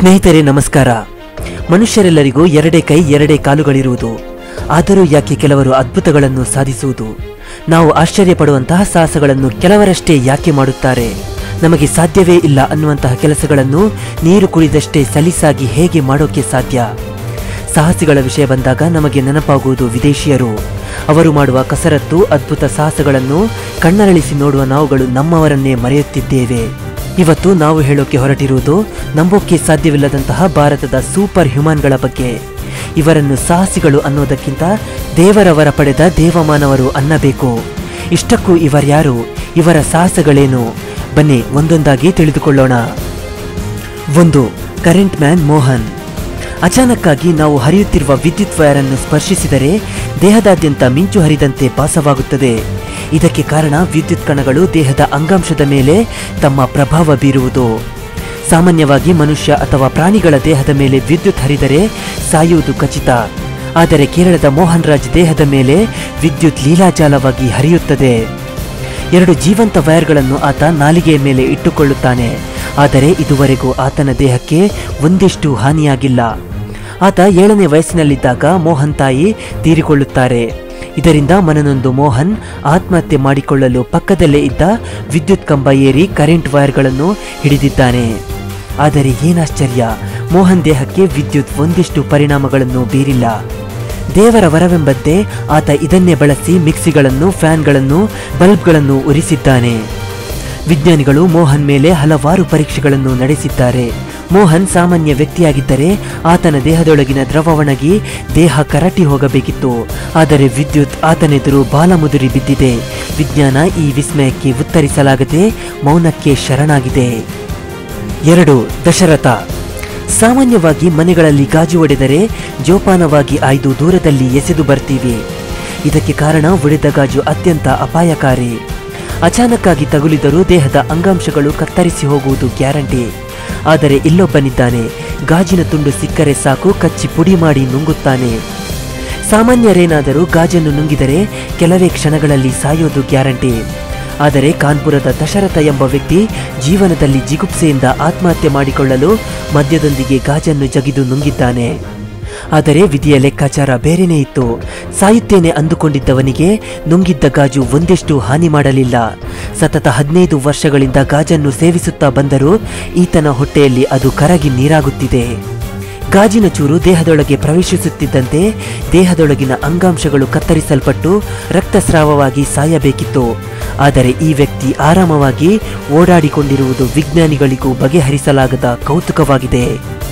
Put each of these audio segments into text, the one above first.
ಸ್ನೇಹಿತರೆ ನಮಸ್ಕಾರ ಮನುಷ್ಯರೆಲ್ಲರಿಗೂ ಎರಡೇ ಕೈ ಎರಡೇ ಕಾಲುಗಳಿರುವುದು ಆದರೂ ಯಾಕೆ ಕೆಲವರು ಅದ್ಭುತಗಳನ್ನು ಸಾಧಿಸುವುದು ನಾವು ಆಶ್ಚರ್ಯ ಪಡುವಂತಹ ಸಾಹಸಗಳನ್ನು ಕೆಲವರಷ್ಟೇ ಯಾಕೆ ಮಾಡುತ್ತಾರೆ ನಮಗೆ ಸಾಧ್ಯವೇ ಇಲ್ಲ ಅನ್ನುವಂತಹ ಕೆಲಸಗಳನ್ನು ನೀರು ಕುಡಿದಷ್ಟೇ ಸಲೀಸಾಗಿ ಹೇಗೆ ಮಾಡೋಕೆ ಸಾಧ್ಯ ಸಾಹಸಿಗಳ ವಿಷಯ ಬಂದಾಗ ನಮಗೆ ನೆನಪಾಗುವುದು ವಿದೇಶಿಯರು ಅವರು ಮಾಡುವ ಕಸರತ್ತು ಅದ್ಭುತ ಸಾಹಸಗಳನ್ನು ಕಣ್ಣರಳಿಸಿ ನೋಡುವ ನಾವುಗಳು ನಮ್ಮವರನ್ನೇ ಮರೆಯುತ್ತಿದ್ದೇವೆ ಇವತ್ತು ನಾವು ಹೇಳೋಕೆ ಹೊರಟಿರುವುದು ನಂಬೋಕೆ ಸಾಧ್ಯವಿಲ್ಲದಂತಹ ಭಾರತದ ಸೂಪರ್ ಹ್ಯೂಮನ್ಗಳ ಬಗ್ಗೆ ಇವರನ್ನು ಸಾಹಸಿಗಳು ಅನ್ನೋದಕ್ಕಿಂತ ದೇವರವರ ಪಡೆದ ದೇವಮಾನವರು ಅನ್ನಬೇಕು ಇಷ್ಟಕ್ಕೂ ಇವರ್ಯಾರು ಇವರ ಸಾಹಸಗಳೇನು ಬನ್ನಿ ಒಂದೊಂದಾಗಿ ತಿಳಿದುಕೊಳ್ಳೋಣ ಒಂದು ಕರೆಂಟ್ ಮ್ಯಾನ್ ಮೋಹನ್ ಅಚಾನಕ್ಕಾಗಿ ನಾವು ಹರಿಯುತ್ತಿರುವ ವಿದ್ಯುತ್ ವೈರ್ ಅನ್ನು ಸ್ಪರ್ಶಿಸಿದರೆ ದೇಹದಾದ್ಯಂತ ಮಿಂಚು ಹರಿದಂತೆ ಭಾಸವಾಗುತ್ತದೆ ಇದಕ್ಕೆ ಕಾರಣ ವಿದ್ಯುತ್ ಕಣಗಳು ದೇಹದ ಅಂಗಾಂಶದ ಮೇಲೆ ತಮ್ಮ ಪ್ರಭಾವ ಬೀರುವುದು ಸಾಮಾನ್ಯವಾಗಿ ಮನುಷ್ಯ ಅಥವಾ ಪ್ರಾಣಿಗಳ ದೇಹದ ಮೇಲೆ ವಿದ್ಯುತ್ ಹರಿದರೆ ಸಾಯುವುದು ಖಚಿತ ಆದರೆ ಕೇರಳದ ಮೋಹನ್ ರಾಜ್ ದೇಹದ ಮೇಲೆ ವಿದ್ಯುತ್ ಲೀಲಾಜಾಲವಾಗಿ ಹರಿಯುತ್ತದೆ ಎರಡು ಜೀವಂತ ವೈರ್ಗಳನ್ನು ಆತ ನಾಲಿಗೆಯ ಮೇಲೆ ಇಟ್ಟುಕೊಳ್ಳುತ್ತಾನೆ ಆದರೆ ಇದುವರೆಗೂ ಆತನ ದೇಹಕ್ಕೆ ಒಂದಿಷ್ಟು ಹಾನಿಯಾಗಿಲ್ಲ ಆತ ಏಳನೇ ವಯಸ್ಸಿನಲ್ಲಿದ್ದಾಗ ಮೋಹನ್ ತಾಯಿ ತೀರಿಕೊಳ್ಳುತ್ತಾರೆ ಇದರಿಂದ ಮನನೊಂದು ಮೋಹನ್ ಆತ್ಮಹತ್ಯೆ ಮಾಡಿಕೊಳ್ಳಲು ಪಕ್ಕದಲ್ಲೇ ಇದ್ದ ವಿದ್ಯುತ್ ಕಂಬ ಏರಿ ಕರೆಂಟ್ ವೈರ್ಗಳನ್ನು ಹಿಡಿದಿದ್ದಾನೆ ಆದರೆ ಏನಾಶ್ಚರ್ಯ ಮೋಹನ್ ದೇಹಕ್ಕೆ ವಿದ್ಯುತ್ ಒಂದಿಷ್ಟು ಪರಿಣಾಮಗಳನ್ನು ಬೀರಿಲ್ಲ ದೇವರ ವರವೆಂಬಂತೆ ಆತ ಇದನ್ನೇ ಬಳಸಿ ಮಿಕ್ಸಿಗಳನ್ನು ಫ್ಯಾನ್ಗಳನ್ನು ಬಲ್ಬ್ಗಳನ್ನು ಉರಿಸಿದ್ದಾನೆ ವಿಜ್ಞಾನಿಗಳು ಮೋಹನ್ ಮೇಲೆ ಹಲವಾರು ಪರೀಕ್ಷೆಗಳನ್ನು ನಡೆಸಿದ್ದಾರೆ ಮೋಹನ್ ಸಾಮಾನ್ಯ ವ್ಯಕ್ತಿಯಾಗಿದ್ದರೆ ಆತನ ದೇಹದೊಳಗಿನ ದ್ರವ ಒಣಗಿ ದೇಹ ಕರಟಿ ಹೋಗಬೇಕಿತ್ತು ಆದರೆ ವಿದ್ಯುತ್ ಆತನೆದುರು ಬಾಲಮುದುರಿ ಬಿದ್ದಿದೆ ವಿಜ್ಞಾನ ಈ ವಿಸ್ಮಯಕ್ಕೆ ಉತ್ತರಿಸಲಾಗದೆ ಮೌನಕ್ಕೆ ಶರಣಾಗಿದೆ ಎರಡು ದಶರಥ ಸಾಮಾನ್ಯವಾಗಿ ಮನೆಗಳಲ್ಲಿ ಗಾಜು ಒಡೆದರೆ ಜೋಪಾನವಾಗಿ ಆಯ್ದು ದೂರದಲ್ಲಿ ಎಸೆದು ಬರ್ತೀವಿ ಇದಕ್ಕೆ ಕಾರಣ ಒಡೆದ ಗಾಜು ಅತ್ಯಂತ ಅಪಾಯಕಾರಿ ಅಚಾನಕ್ಕಾಗಿ ತಗುಲಿದರೂ ದೇಹದ ಅಂಗಾಂಶಗಳು ಕತ್ತರಿಸಿ ಹೋಗುವುದು ಗ್ಯಾರಂಟಿ ಆದರೆ ಇಲ್ಲೊಬ್ಬನಿದ್ದಾನೆ ಗಾಜಿನ ತುಂಡು ಸಿಕ್ಕರೆ ಸಾಕು ಕಚ್ಚಿ ಪುಡಿ ಮಾಡಿ ನುಂಗುತ್ತಾನೆ ಸಾಮಾನ್ಯರೇನಾದರೂ ಗಾಜನ್ನು ನುಂಗಿದರೆ ಕೆಲವೇ ಕ್ಷಣಗಳಲ್ಲಿ ಸಾಯೋದು ಗ್ಯಾರಂಟಿ ಆದರೆ ಕಾನ್ಪುರದ ದಶರಥ ಎಂಬ ವ್ಯಕ್ತಿ ಜೀವನದಲ್ಲಿ ಜಿಗುಪ್ಸೆಯಿಂದ ಆತ್ಮಹತ್ಯೆ ಮಾಡಿಕೊಳ್ಳಲು ಮದ್ಯದೊಂದಿಗೆ ಗಾಜನ್ನು ಜಗಿದು ನುಂಗಿದ್ದಾನೆ ಆದರೆ ವಿಧಿಯ ಲೆಕ್ಕಾಚಾರ ಬೇರೆನೇ ಇತ್ತು ಸಾಯುತ್ತೇನೆ ಅಂದುಕೊಂಡಿದ್ದವನಿಗೆ ನುಂಗಿದ್ದ ಗಾಜು ಒಂದಿಷ್ಟು ಹಾನಿ ಮಾಡಲಿಲ್ಲ ಸತತ ಹದಿನೈದು ವರ್ಷಗಳಿಂದ ಗಾಜನ್ನು ಸೇವಿಸುತ್ತಾ ಬಂದರೂ ಈತನ ಹೊಟ್ಟೆಯಲ್ಲಿ ಅದು ಕರಗಿ ನೀರಾಗುತ್ತಿದೆ ಗಾಜಿನ ಚೂರು ದೇಹದೊಳಗೆ ಪ್ರವೇಶಿಸುತ್ತಿದ್ದಂತೆ ದೇಹದೊಳಗಿನ ಅಂಗಾಂಶಗಳು ಕತ್ತರಿಸಲ್ಪಟ್ಟು ರಕ್ತಸ್ರಾವವಾಗಿ ಸಾಯಬೇಕಿತ್ತು ಆದರೆ ಈ ವ್ಯಕ್ತಿ ಆರಾಮವಾಗಿ ಓಡಾಡಿಕೊಂಡಿರುವುದು ವಿಜ್ಞಾನಿಗಳಿಗೂ ಬಗೆಹರಿಸಲಾಗದ ಕೌತುಕವಾಗಿದೆ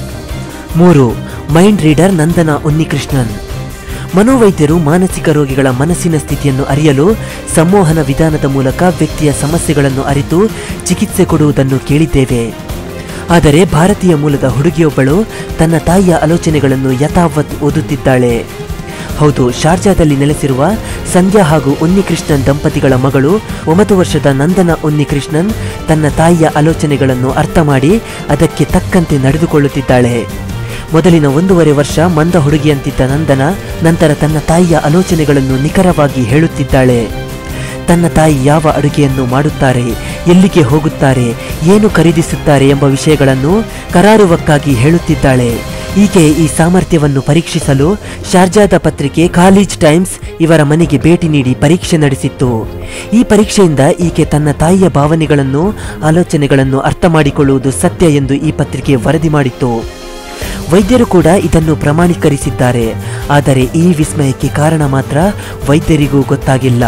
ಮೂರು ಮೈಂಡ್ ರೀಡರ್ ನಂದನ ಉನ್ನಿಕೃಷ್ಣನ್ ಮನೋವೈದ್ಯರು ಮಾನಸಿಕ ರೋಗಿಗಳ ಮನಸ್ಸಿನ ಸ್ಥಿತಿಯನ್ನು ಅರಿಯಲು ಸಂಮೋಹನ ವಿಧಾನದ ಮೂಲಕ ವ್ಯಕ್ತಿಯ ಸಮಸ್ಯೆಗಳನ್ನು ಅರಿತು ಚಿಕಿತ್ಸೆ ಕೊಡುವುದನ್ನು ಕೇಳಿದ್ದೇವೆ ಆದರೆ ಭಾರತೀಯ ಮೂಲದ ಹುಡುಗಿಯೊಬ್ಬಳು ತನ್ನ ತಾಯಿಯ ಆಲೋಚನೆಗಳನ್ನು ಯಥಾವತ್ ಓದುತ್ತಿದ್ದಾಳೆ ಹೌದು ಶಾರ್ಜಾದಲ್ಲಿ ನೆಲೆಸಿರುವ ಸಂಧ್ಯಾ ಹಾಗೂ ಉನ್ನಿಕೃಷ್ಣನ್ ದಂಪತಿಗಳ ಮಗಳು ಒಂಬತ್ತು ವರ್ಷದ ನಂದನ ಉನ್ನಿಕೃಷ್ಣನ್ ತನ್ನ ತಾಯಿಯ ಆಲೋಚನೆಗಳನ್ನು ಅರ್ಥ ಮಾಡಿ ಅದಕ್ಕೆ ತಕ್ಕಂತೆ ನಡೆದುಕೊಳ್ಳುತ್ತಿದ್ದಾಳೆ ಮೊದಲಿನ ಒಂದೂವರೆ ವರ್ಷ ಮಂದ ಹುಡುಗಿಯಂತಿದ್ದ ನಂದನ ನಂತರ ತನ್ನ ತಾಯಿಯ ಆಲೋಚನೆಗಳನ್ನು ನಿಖರವಾಗಿ ಹೇಳುತ್ತಿದ್ದಾಳೆ ತನ್ನ ತಾಯಿ ಯಾವ ಅಡುಗೆಯನ್ನು ಮಾಡುತ್ತಾರೆ ಎಲ್ಲಿಗೆ ಹೋಗುತ್ತಾರೆ ಏನು ಖರೀದಿಸುತ್ತಾರೆ ಎಂಬ ವಿಷಯಗಳನ್ನು ಕರಾರುವಕ್ಕಾಗಿ ಹೇಳುತ್ತಿದ್ದಾಳೆ ಈಕೆ ಈ ಸಾಮರ್ಥ್ಯವನ್ನು ಪರೀಕ್ಷಿಸಲು ಶಾರ್ಜಾದ ಪತ್ರಿಕೆ ಕಾಲೇಜ್ ಟೈಮ್ಸ್ ಇವರ ಮನೆಗೆ ಭೇಟಿ ನೀಡಿ ಪರೀಕ್ಷೆ ನಡೆಸಿತ್ತು ಈ ಪರೀಕ್ಷೆಯಿಂದ ಈಕೆ ತನ್ನ ತಾಯಿಯ ಭಾವನೆಗಳನ್ನು ಆಲೋಚನೆಗಳನ್ನು ಅರ್ಥ ಮಾಡಿಕೊಳ್ಳುವುದು ಸತ್ಯ ಎಂದು ಈ ಪತ್ರಿಕೆ ವರದಿ ಮಾಡಿತ್ತು ವೈದ್ಯರು ಕೂಡ ಇದನ್ನು ಪ್ರಮಾಣೀಕರಿಸಿದ್ದಾರೆ ಆದರೆ ಈ ವಿಸ್ಮಯಕ್ಕೆ ಕಾರಣ ಮಾತ್ರ ವೈದ್ಯರಿಗೂ ಗೊತ್ತಾಗಿಲ್ಲ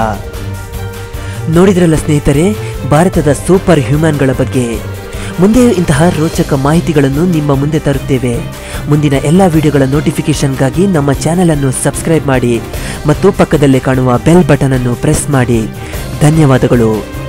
ನೋಡಿದ್ರಲ್ಲ ಸ್ನೇಹಿತರೆ ಭಾರತದ ಸೂಪರ್ ಹ್ಯೂಮನ್ಗಳ ಬಗ್ಗೆ ಮುಂದೆಯೂ ಇಂತಹ ರೋಚಕ ಮಾಹಿತಿಗಳನ್ನು ನಿಮ್ಮ ಮುಂದೆ ತರುತ್ತೇವೆ ಮುಂದಿನ ಎಲ್ಲ ವಿಡಿಯೋಗಳ ನೋಟಿಫಿಕೇಶನ್ಗಾಗಿ ನಮ್ಮ ಚಾನೆಲ್ ಅನ್ನು ಸಬ್ಸ್ಕ್ರೈಬ್ ಮಾಡಿ ಮತ್ತು ಪಕ್ಕದಲ್ಲೇ ಕಾಣುವ ಬೆಲ್ ಬಟನ್ ಅನ್ನು ಪ್ರೆಸ್ ಮಾಡಿ ಧನ್ಯವಾದಗಳು